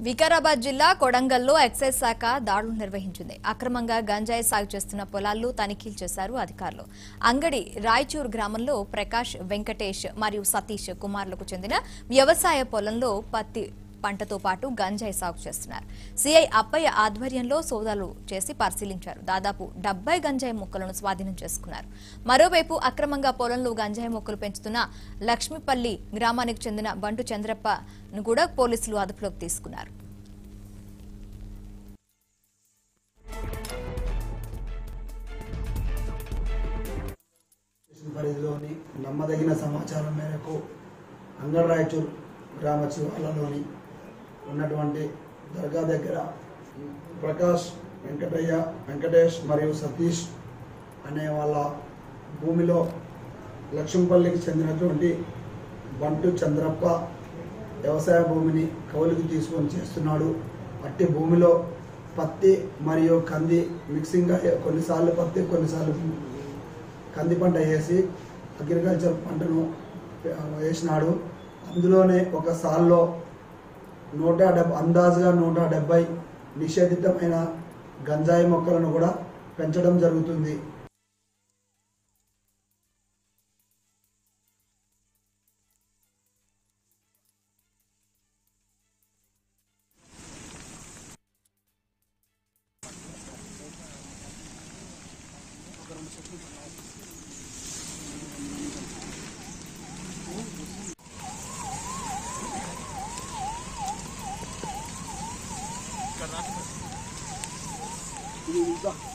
వికారాబాద్ జిల్లా కొడంగల్లో ఎక్సైజ్ శాఖ దాడులు నిర్వహించింది అక్రమంగా గంజాయి సాగు చేస్తున్న పొలాల్లో తనిఖీలు చేశారు అధికారులు అంగడి రాయచూర్ గ్రామంలో ప్రకాష్ వెంకటేష్ మరియు సతీష్ కుమార్లకు చెందిన వ్యవసాయ పొలంలో పత్తి పంటతో పాటు గంజాయి సాగు చేస్తున్నారు సిఐ అప్పయ్య ఆధ్వర్యంలో సోదాలు చేసి పరిశీలించారు దాదాపు డెబ్బై గంజాయి మొక్కలను స్వాధీనం చేసుకున్నారు మరోవైపు అక్రమంగా పొలంలో గంజాయి మొక్కలు పెంచుతున్న లక్ష్మీపల్లి గ్రామానికి చెందిన బంటు చంద్రప్పను కూడా పోలీసులు అదుపులోకి తీసుకున్నారు స్టేషన్ పరిధిలోని నమ్మదగిన సమాచారం మేరకు అంగరాయచూర్ గ్రామ శివార్లలోని ఉన్నటువంటి దర్గా దగ్గర ప్రకాష్ వెంకటయ్య వెంకటేష్ మరియు సతీష్ అనే వాళ్ళ భూమిలో లక్ష్మపల్లికి చెందినటువంటి బంటు చంద్రప్ప వ్యవసాయ భూమిని కౌలుకి తీసుకొని చేస్తున్నాడు అట్టి భూమిలో పత్తి మరియు కంది మిక్సింగ్గా కొన్నిసార్లు పత్తి కొన్నిసార్లు కంది పంట వేసి అగ్రికల్చర్ పంటను ఆ, వేసినాడు అందులోనే ఒక సాల్లో నూట డెబ్బై అందాజుగా నూట డెబ్బై నిషేధితమైన గంజాయి మొక్కలను కూడా పెంచడం జరుగుతుంది